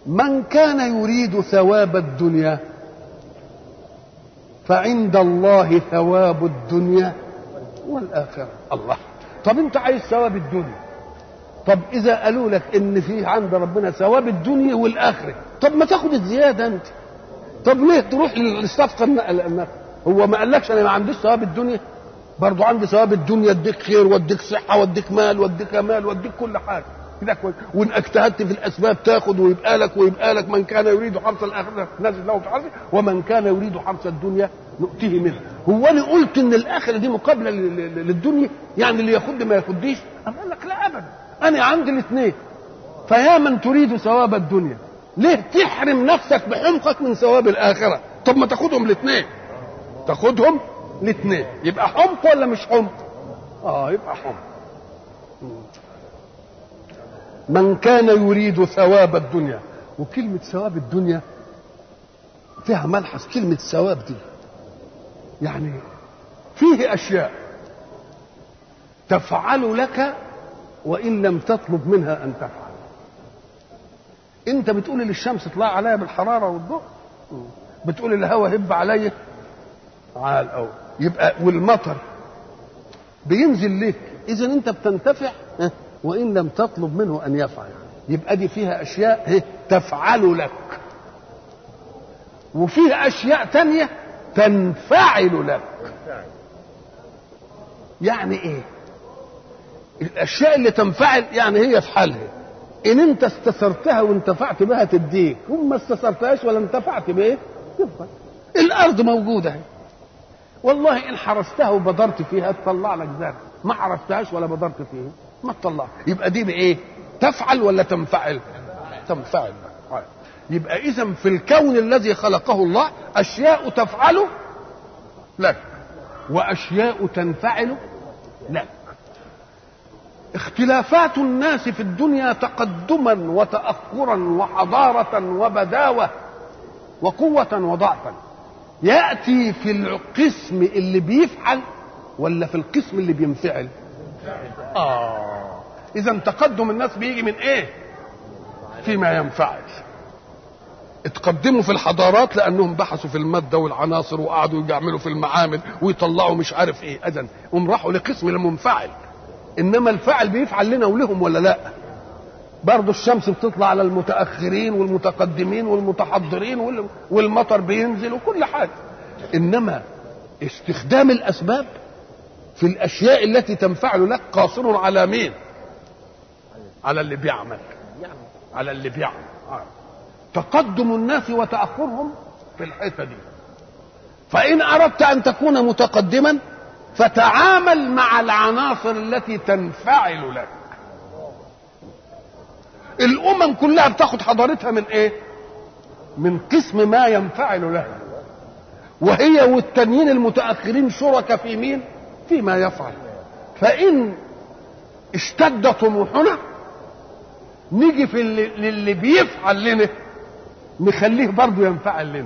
من كان يريد ثواب الدنيا فعند الله ثواب الدنيا والآخرة الله طب انت عايز ثواب الدنيا طب اذا قالوا لك ان في عند ربنا ثواب الدنيا والاخره طب ما تاخد الزياده انت طب ليه تروح للصفقه النقل هو ما قالكش انا ما عنديش ثواب الدنيا برضه عندي ثواب الدنيا اديك خير واديك صحه واديك مال واديك مال واديك كل حاجه كده كويس وان اجتهدت في الاسباب تاخد ويبقى لك ويبقى لك من كان يريد حرث الاخره نزل له في حرثه ومن كان يريد حرث الدنيا نؤتيه منه هو انا قلت ان الاخره دي مقابله للدنيا يعني اللي ياخد ما ياخديش انا قال لك لا ابدا انا عندي الاثنين فيا من تريد ثواب الدنيا ليه تحرم نفسك بحمقك من ثواب الاخره طب ما تاخدهم الاثنين تاخدهم الاثنين يبقى حمق ولا مش حمق اه يبقى حمق من كان يريد ثواب الدنيا وكلمة ثواب الدنيا فيها ملحظ كلمة ثواب دي يعني فيه أشياء تفعل لك وإن لم تطلب منها أن تفعل أنت بتقول للشمس اطلع عليا بالحرارة والضوء بتقول الهواء هب عليا عال أو يبقى والمطر بينزل ليك إذا أنت بتنتفع وإن لم تطلب منه أن يفعل يبقى دي فيها أشياء تفعل لك وفيها أشياء تانية تنفعل لك يعني إيه الأشياء اللي تنفعل يعني هي في حالها إن أنت استثرتها وانتفعت بها تديك هم ما استثرتهاش ولا انتفعت بإيه تبقى الأرض موجودة والله إن حرستها وبدرت فيها تطلع لك زرع ما حرستهاش ولا بدرت فيها ما تطلع يبقى دي بايه تفعل ولا تنفعل تنفعل يبقى اذا في الكون الذي خلقه الله اشياء تفعل لك واشياء تنفعل لك اختلافات الناس في الدنيا تقدما وتاخرا وحضاره وبداوه وقوه وضعفا ياتي في القسم اللي بيفعل ولا في القسم اللي بينفعل آه إذا تقدم الناس بيجي من إيه؟ فيما ينفعل اتقدموا في الحضارات لأنهم بحثوا في المادة والعناصر وقعدوا يعملوا في المعامل ويطلعوا مش عارف إيه إذا هم راحوا لقسم المنفعل إنما الفاعل بيفعل لنا ولهم ولا لا؟ برضه الشمس بتطلع على المتأخرين والمتقدمين والمتحضرين والمطر بينزل وكل حاجة إنما استخدام الأسباب في الاشياء التي تنفعل لك قاصر على مين على اللي بيعمل على اللي بيعمل تقدم الناس وتاخرهم في الحته دي فان اردت ان تكون متقدما فتعامل مع العناصر التي تنفعل لك الامم كلها بتاخد حضارتها من ايه من قسم ما ينفعل لها وهي والتانيين المتاخرين شركاء في مين فيما يفعل فإن اشتد طموحنا نيجي في اللي, للي بيفعل لنا نخليه برضه ينفعل لنا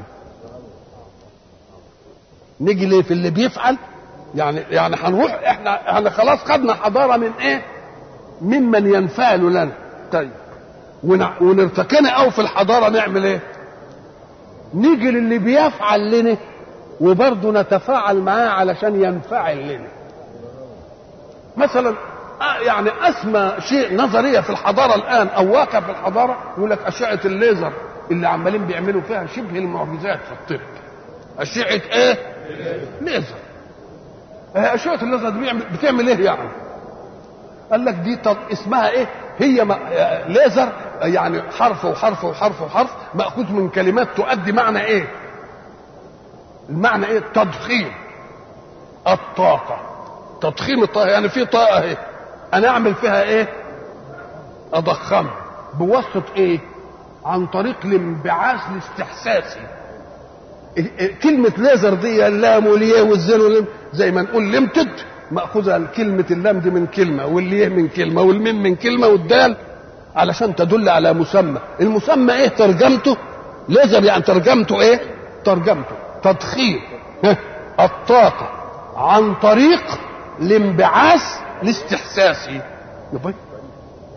نيجي ليه في اللي بيفعل يعني يعني هنروح احنا احنا خلاص خدنا حضاره من ايه؟ ممن ينفعل لنا طيب ونرتكنا قوي في الحضاره نعمل ايه؟ نيجي للي بيفعل لنا وبرضه نتفاعل معاه علشان ينفعل لنا مثلا يعني اسمى شيء نظريه في الحضاره الان او واقع في الحضاره يقول لك اشعه الليزر اللي عمالين بيعملوا فيها شبه المعجزات في الطب اشعه ايه ليزر اشعه الليزر دي بتعمل ايه يعني قال لك دي طب اسمها ايه هي ما ليزر يعني حرف وحرف وحرف وحرف ماخوذ من كلمات تؤدي معنى ايه المعنى ايه تضخيم الطاقه تضخيم الطاقه يعني في طاقه اهي انا اعمل فيها ايه اضخمها بواسطه ايه عن طريق الانبعاث الاستحساسي كلمة ليزر دي اللام والياء والزين واللم زي ما نقول ليمتد مأخوذة كلمة اللام دي من كلمة والياء من كلمة والميم من كلمة والدال علشان تدل على مسمى المسمى ايه ترجمته ليزر يعني ترجمته ايه ترجمته تضخيم الطاقة عن طريق الانبعاث الاستحساسي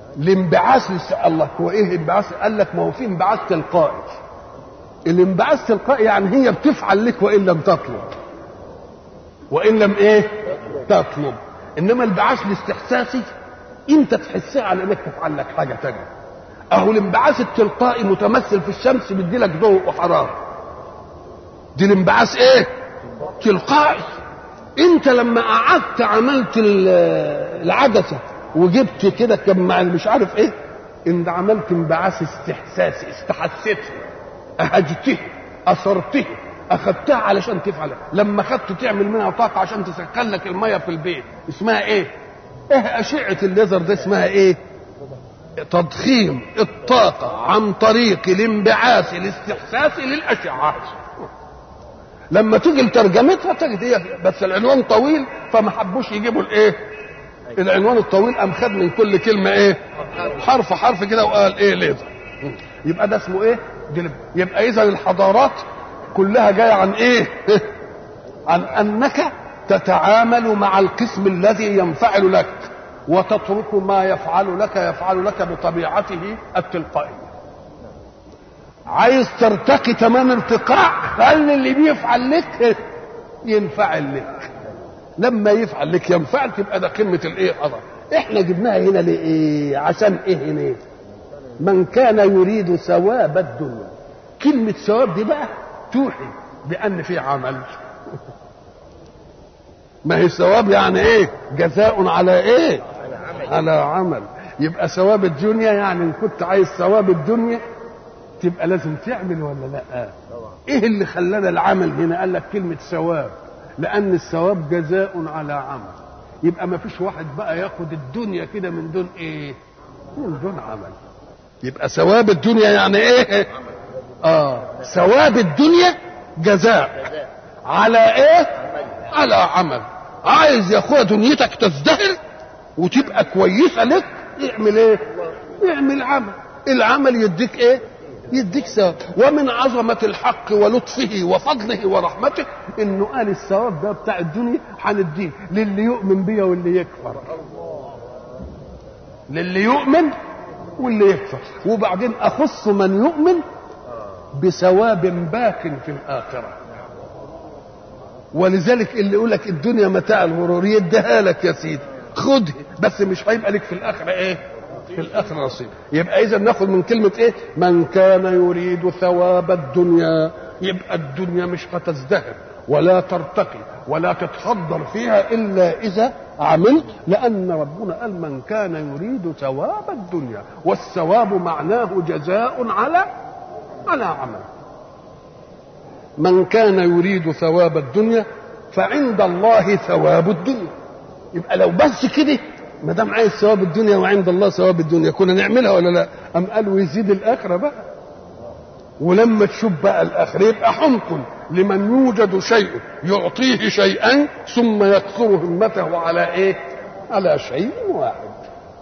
الانبعاث لس... الله هو ايه انبعاث قال لك ما هو في انبعاث تلقائي الانبعاث تلقائي يعني هي بتفعل لك وان لم تطلب وان لم ايه تطلب انما الانبعاث الاستحساسي انت تحسها على انك تفعل لك حاجه تانية اهو الانبعاث التلقائي متمثل في الشمس بيدي لك ضوء وحراره دي الانبعاث ايه تلقائي انت لما قعدت عملت العدسه وجبت كده كم مع مش عارف ايه ان عملت انبعاث استحساسي استحسيته اهجته اثرته اخذتها علشان تفعل لما خدت تعمل منها طاقه عشان تسخن لك الميه في البيت اسمها ايه ايه اشعه الليزر ده اسمها ايه تضخيم الطاقه عن طريق الانبعاث الاستحساسي للاشعه لما تيجي لترجمتها تجد هي بس العنوان طويل فما حبوش يجيبوا الايه العنوان الطويل قام خد من كل كلمه ايه حرف حرف كده وقال ايه ليزر يبقى ده اسمه ايه جلب يبقى اذا الحضارات كلها جايه عن ايه عن انك تتعامل مع القسم الذي ينفعل لك وتترك ما يفعل لك يفعل لك بطبيعته التلقائيه عايز ترتقي تمام ارتقاء خلي اللي بيفعل لك ينفعل لك لما يفعل لك ينفعل تبقى ده قمه الايه حضر احنا جبناها هنا لايه عشان ايه هنا من كان يريد ثواب الدنيا كلمه ثواب دي بقى توحي بان في عمل ما هي الثواب يعني ايه جزاء على ايه على عمل يبقى ثواب الدنيا يعني ان كنت عايز ثواب الدنيا تبقى لازم تعمل ولا لا ايه اللي خلانا العمل هنا قال لك كلمه ثواب لان الثواب جزاء على عمل يبقى ما فيش واحد بقى ياخد الدنيا كده من دون ايه من دون عمل يبقى ثواب الدنيا يعني ايه اه ثواب الدنيا جزاء على ايه على عمل عايز يا اخويا دنيتك تزدهر وتبقى كويسه لك اعمل ايه اعمل عمل العمل يديك ايه يديك ثواب ومن عظمة الحق ولطفه وفضله ورحمته انه قال الثواب ده بتاع الدنيا هنديه للي يؤمن بيا واللي يكفر للي يؤمن واللي يكفر وبعدين اخص من يؤمن بثواب باق في الاخره ولذلك اللي يقول لك الدنيا متاع الغرور يديها لك يا سيدي خدها بس مش هيبقى لك في الاخره ايه في الاخره نصيب يبقى اذا ناخذ من كلمه ايه من كان يريد ثواب الدنيا يبقى الدنيا مش هتزدهر ولا ترتقي ولا تتخضر فيها الا اذا عملت لان ربنا قال من كان يريد ثواب الدنيا والثواب معناه جزاء على على عمل من كان يريد ثواب الدنيا فعند الله ثواب الدنيا يبقى لو بس كده ما دام عايز ثواب الدنيا وعند الله ثواب الدنيا كنا نعملها ولا لا؟ أم قال ويزيد الآخرة بقى ولما تشوف بقى الآخرة يبقى حمق لمن يوجد شيء يعطيه شيئا ثم يكثر همته على ايه؟ على شيء واحد.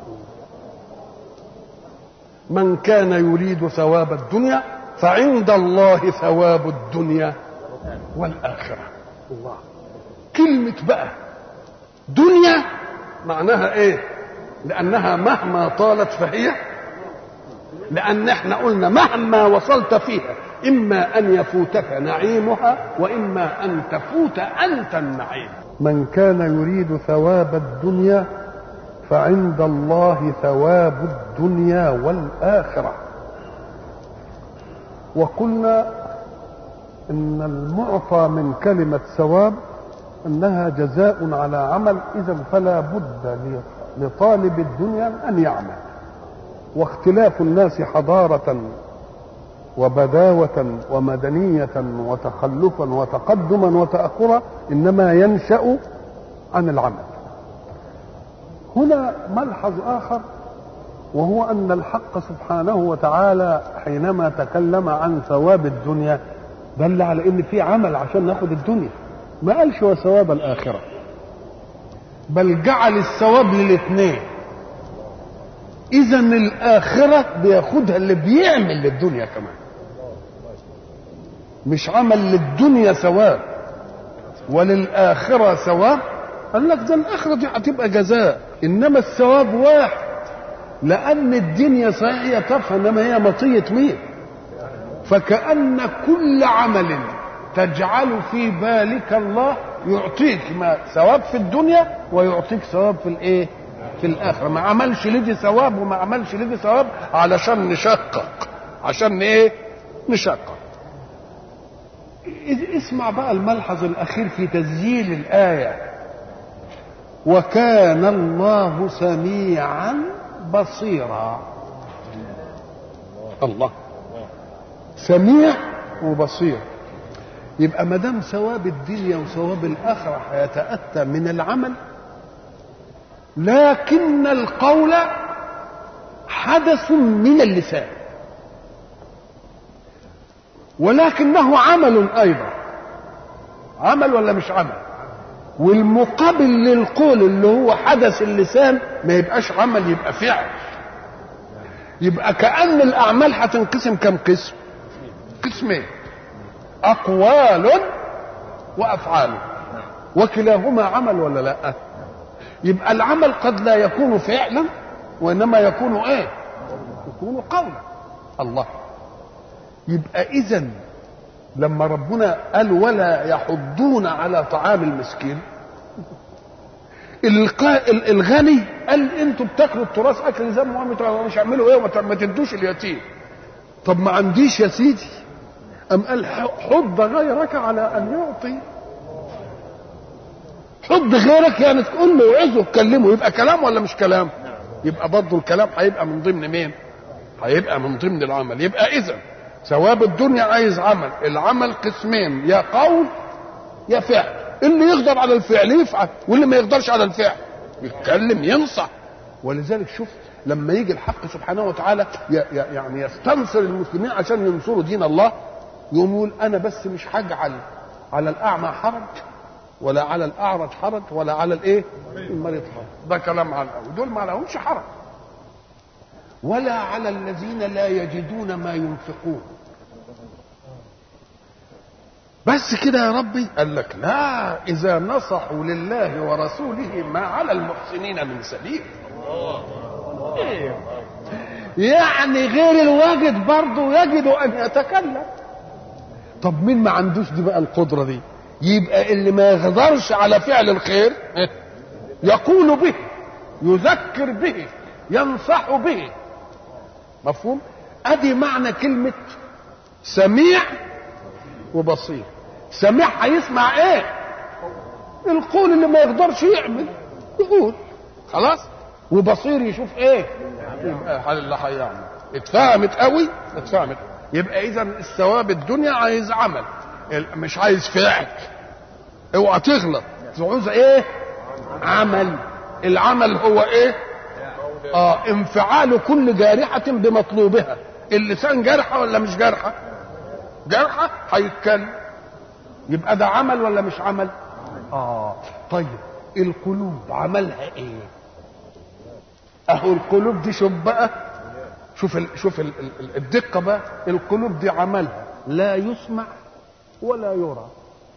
من كان يريد ثواب الدنيا فعند الله ثواب الدنيا والآخرة. الله. كلمة بقى دنيا معناها ايه لانها مهما طالت فهي لان احنا قلنا مهما وصلت فيها اما ان يفوتك نعيمها واما ان تفوت انت النعيم من كان يريد ثواب الدنيا فعند الله ثواب الدنيا والاخره وقلنا ان المعطى من كلمه ثواب انها جزاء على عمل اذا فلا بد لطالب الدنيا ان يعمل واختلاف الناس حضاره وبداوه ومدنيه وتخلفا وتقدما وتاخرا انما ينشا عن العمل هنا ملحظ اخر وهو ان الحق سبحانه وتعالى حينما تكلم عن ثواب الدنيا دل على ان في عمل عشان ناخد الدنيا ما قالش وثواب الآخرة بل جعل الثواب للاثنين إذا الآخرة بياخدها اللي بيعمل للدنيا كمان مش عمل للدنيا ثواب وللآخرة ثواب قال لك ده الآخرة دي هتبقى جزاء إنما الثواب واحد لأن الدنيا صحيح هي تافهة إنما هي مطية مين؟ فكأن كل عمل تجعل في بالك الله يعطيك ما ثواب في الدنيا ويعطيك ثواب في الايه؟ في الآخرة ما عملش لدي ثواب وما عملش لدي ثواب علشان نشقق عشان ايه؟ نشقق اسمع بقى الملحظ الأخير في تسجيل الآية وكان الله سميعا بصيرا الله سميع وبصير يبقى ما دام ثواب الدنيا وثواب الاخره هيتاتى من العمل لكن القول حدث من اللسان ولكنه عمل ايضا عمل ولا مش عمل والمقابل للقول اللي هو حدث اللسان ما يبقاش عمل يبقى فعل يبقى كأن الأعمال هتنقسم كم قسم قسمين أقوال وأفعال وكلاهما عمل ولا لا يبقى العمل قد لا يكون فعلا وإنما يكون إيه يكون قولا الله يبقى إذا لما ربنا قال ولا يحضون على طعام المسكين الغني قال انتوا بتاكلوا التراث اكل ذم مش اعملوا ايه ما تدوش اليتيم طب ما عنديش يا سيدي ام قال حض غيرك على ان يعطي حض غيرك يعني تقول له وعظه تكلمه يبقى كلام ولا مش كلام يبقى برضه الكلام هيبقى من ضمن مين هيبقى من ضمن العمل يبقى اذا ثواب الدنيا عايز عمل العمل قسمين يا قول يا فعل اللي يقدر على الفعل يفعل واللي ما يقدرش على الفعل يتكلم ينصح ولذلك شوف لما يجي الحق سبحانه وتعالى يعني يستنصر المسلمين عشان ينصروا دين الله يقوم يقول انا بس مش هجعل على الاعمى حرج ولا على الاعرج حرج ولا على الايه المريض حرج ده كلام على الاول دول ما لهمش حرج ولا على الذين لا يجدون ما ينفقون بس كده يا ربي قال لك لا اذا نصحوا لله ورسوله ما على المحسنين من سبيل يعني غير الواجد برضه يجد ان يتكلم طب مين ما عندوش دي بقى القدره دي يبقى اللي ما يقدرش على فعل الخير يقول به يذكر به ينصح به مفهوم ادي معنى كلمه سميع وبصير سميع هيسمع ايه القول اللي ما يقدرش يعمل يقول خلاص وبصير يشوف ايه يبقى اللي هيعمل اتفهمت قوي اتفهمت يبقى اذا الثواب الدنيا عايز عمل مش عايز فعل اوعى تغلط عاوز ايه عمل العمل هو ايه اه انفعال كل جارحة بمطلوبها اللسان جارحة ولا مش جارحة جارحة هيتكلم يبقى ده عمل ولا مش عمل اه طيب القلوب عملها ايه اهو القلوب دي شوف بقى شوف ال شوف ال الدقة بقى القلوب دي عملها لا يسمع ولا يرى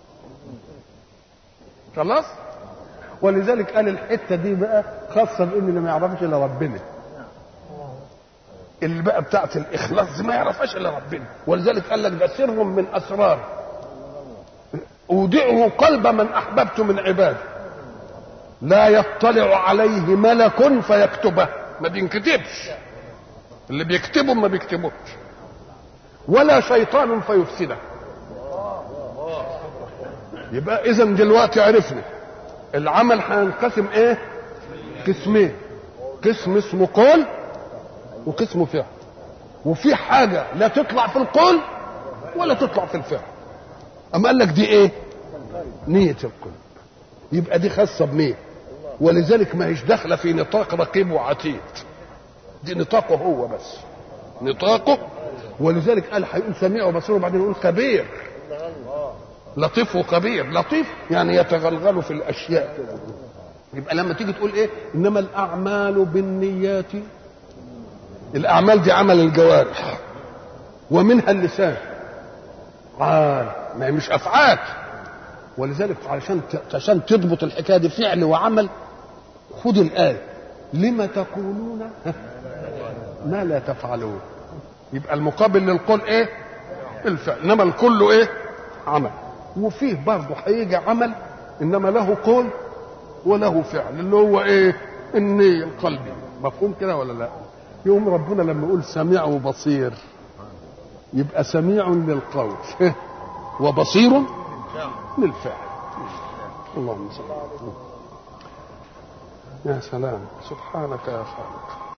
خلاص ولذلك قال الحته دي بقى خاصه بان اللي ما يعرفش الا ربنا اللي بقى بتاعت الاخلاص دي ما يعرفهاش الا ربنا ولذلك قال لك ده سر من اسرار اودعه قلب من احببت من عبادي لا يطلع عليه ملك فيكتبه ما بينكتبش اللي بيكتبه ما بيكتبوش ولا شيطان فيفسده يبقى اذا دلوقتي عرفنا العمل هينقسم ايه قسمين قسم اسمه قول وقسم فعل وفي حاجة لا تطلع في القول ولا تطلع في الفعل أما قال لك دي ايه نية القلب يبقى دي خاصة بمين ولذلك ما هيش داخلة في نطاق رقيب وعتيد دي نطاقه هو بس نطاقه ولذلك قال هيقول سميع وبصير وبعدين يقول كبير لطيف وخبير لطيف يعني يتغلغل في الاشياء كده يبقى لما تيجي تقول ايه انما الاعمال بالنيات الاعمال دي عمل الجوارح ومنها اللسان قال ما هي مش افعال ولذلك علشان عشان تضبط الحكايه دي فعل وعمل خد الايه لم تقولون ما لا تفعلون يبقى المقابل للقول ايه الفعل انما الكل ايه عمل وفيه برضه هيجي عمل انما له قول وله فعل اللي هو ايه النية القلبي مفهوم كده ولا لا يوم ربنا لما يقول سميع وبصير يبقى سميع للقول وبصير للفعل اللهم صل على يا سلام سبحانك يا خالق